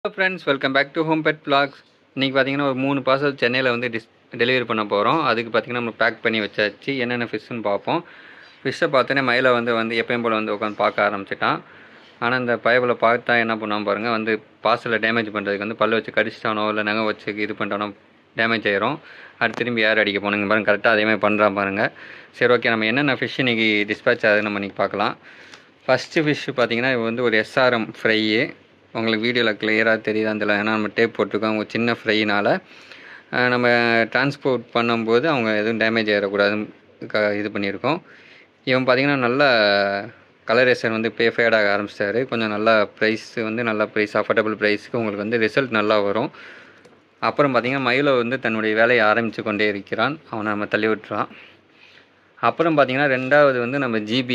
hello friends welcome back to home pet vlogs இன்றைக்கி பார்த்தீங்கன்னா ஒரு மூணு பார்சல் சென்னையில் வந்து டிஸ் டெலிவரி பண்ண போகிறோம் அதுக்கு பார்த்தீங்கன்னா நம்ம பேக் பண்ணி வச்சாச்சு என்னென்ன ஃபிஷ்ஷுன்னு பார்ப்போம் ஃபிஷ்ஷை பார்த்தோன்னே மயிலை வந்து வந்து எப்பயும் போல் வந்து உட்காந்து பார்க்க ஆரம்பிச்சிட்டான் ஆனால் இந்த பயபில் பார்த்தா என்ன பண்ணுவான் பாருங்கள் வந்து பார்சலில் டேமேஜ் பண்ணுறதுக்கு வந்து பல்லு வச்சு கடிச்சிட்டானோ இல்லை நகை வச்சு இது பண்ணிட்டானோ டேமேஜ் ஆயிரும் அடுத்து திரும்பி யார் அடிக்க போனீங்க பாருங்க கரெக்டாக அதே மாதிரி பண்ணுறான் பாருங்கள் சரி ஓகே நம்ம என்னென்ன ஃபிஷ் இன்றைக்கி டிஸ்பேச் ஆகுது நம்ம இன்றைக்கி பார்க்கலாம் ஃபஸ்ட்டு ஃபிஷ் பார்த்தீங்கன்னா இது வந்து ஒரு எஸ்ஆர்எம் ஃப்ரையு உங்களுக்கு வீடியோவில் கிளியராக தெரியுதான்னு தெரியல ஏன்னா நம்ம டேப் போட்டிருக்கோம் அவங்க சின்ன ஃப்ரையினால் நம்ம டிரான்ஸ்போர்ட் பண்ணும்போது அவங்க எதுவும் டேமேஜ் ஆகிடக்கூடாதுன்னு க இது பண்ணியிருக்கோம் இவன் பார்த்தீங்கன்னா நல்ல கலரேஷன் வந்து பே ஃபேடாக ஆரம்பிச்சிட்டாரு கொஞ்சம் நல்ல ப்ரைஸ் வந்து நல்ல ப்ரைஸ் அஃபோர்டபுள் ப்ரைஸுக்கு உங்களுக்கு வந்து ரிசல்ட் நல்லா வரும் அப்புறம் பார்த்தீங்கன்னா மயிலோ வந்து தன்னுடைய வேலையை ஆரம்பித்து கொண்டே இருக்கிறான் அவனை நம்ம தள்ளி விட்டுறான் அப்புறம் பார்த்தீங்கன்னா ரெண்டாவது வந்து நம்ம ஜிபி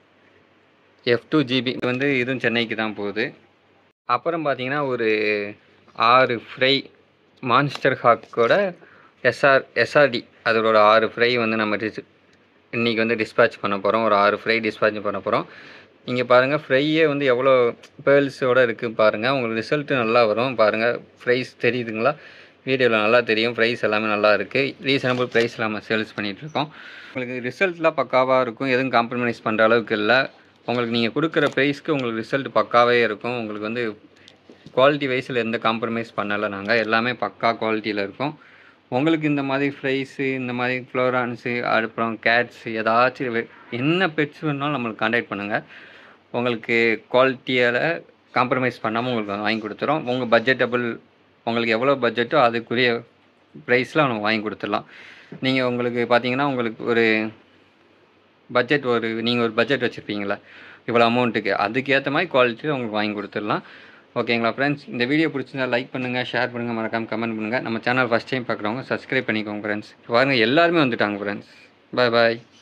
எஃப் டூ ஜிபி வந்து இதுவும் சென்னைக்கு தான் போகுது அப்புறம் பார்த்தீங்கன்னா ஒரு ஆறு ஃப்ரை மான்ஸ்டர் ஹாக்கோட எஸ்ஆர் எஸ்ஆர்டி அதோட ஆறு ஃப்ரை வந்து நம்ம டிஸ் இன்றைக்கி வந்து டிஸ்பேச் பண்ண போகிறோம் ஒரு ஆறு ஃப்ரை டிஸ்பேச் பண்ண போகிறோம் இங்கே பாருங்கள் ஃப்ரையே வந்து எவ்வளோ பேர்ல்ஸோடு இருக்குது பாருங்கள் உங்களுக்கு ரிசல்ட்டு நல்லா வரும் பாருங்கள் ப்ரைஸ் தெரியுதுங்களா வீடியோவில் நல்லா தெரியும் ப்ரைஸ் எல்லாமே நல்லா இருக்குது ரீசனபிள் ப்ரைஸில் நம்ம சேல்ஸ் பண்ணிகிட்ருக்கோம் உங்களுக்கு ரிசல்ட்லாம் பக்காவாக இருக்கும் எதுவும் காம்ப்ரமைஸ் பண்ணுற அளவுக்கு இல்லை உங்களுக்கு நீங்கள் கொடுக்குற ப்ரைஸ்க்கு உங்களுக்கு ரிசல்ட் பக்காவே இருக்கும் உங்களுக்கு வந்து குவாலிட்டி வைஸில் எந்த காம்ப்ரமைஸ் பண்ணலை நாங்கள் எல்லாமே பக்கா குவாலிட்டியில் இருக்கும் உங்களுக்கு இந்த மாதிரி ஃப்ரைஸு இந்த மாதிரி ஃப்ளோரான்ஸு அப்புறம் கேட்ஸு ஏதாச்சும் வே- என்ன பெட்ஸ் வேணாலும் நம்மளுக்கு காண்டாக்ட் பண்ணுங்கள் உங்களுக்கு குவாலிட்டியில் காம்ப்ரமைஸ் பண்ணாமல் உங்களுக்கு வாங்கி கொடுத்துறோம் உங்கள் பட்ஜெட்டபிள் உங்களுக்கு எவ்வளோ பட்ஜெட்டோ அதுக்குரிய ப்ரைஸில் நம்ம வாங்கி கொடுத்துடலாம் நீங்கள் உங்களுக்கு பார்த்தீங்கன்னா உங்களுக்கு ஒரு பட்ஜெட் ஒரு நீங்கள் ஒரு பட்ஜெட் வச்சுருப்பீங்களா இவ்வளோ அமௌண்ட்டுக்கு அதுக்கேற்ற மாதிரி குவாலிட்டியில் உங்களுக்கு வாங்கி கொடுத்துடலாம் ஓகேங்களா ஃப்ரெண்ட்ஸ் இந்த வீடியோ பிடிச்சிருந்தா லைக் பண்ணுங்கள் ஷேர் பண்ணுங்கள் மறக்காம கமெண்ட் பண்ணுங்கள் நம்ம சேனல் ஃபஸ்ட் டைம் பார்க்குறவங்க சப்ஸ்கிரைப் பண்ணிக்கோங்க ஃப்ரெண்ட்ஸ் பாருங்கள் எல்லாருமே வந்துட்டாங்க ஃப்ரெண்ட்ஸ் பாய் பாய்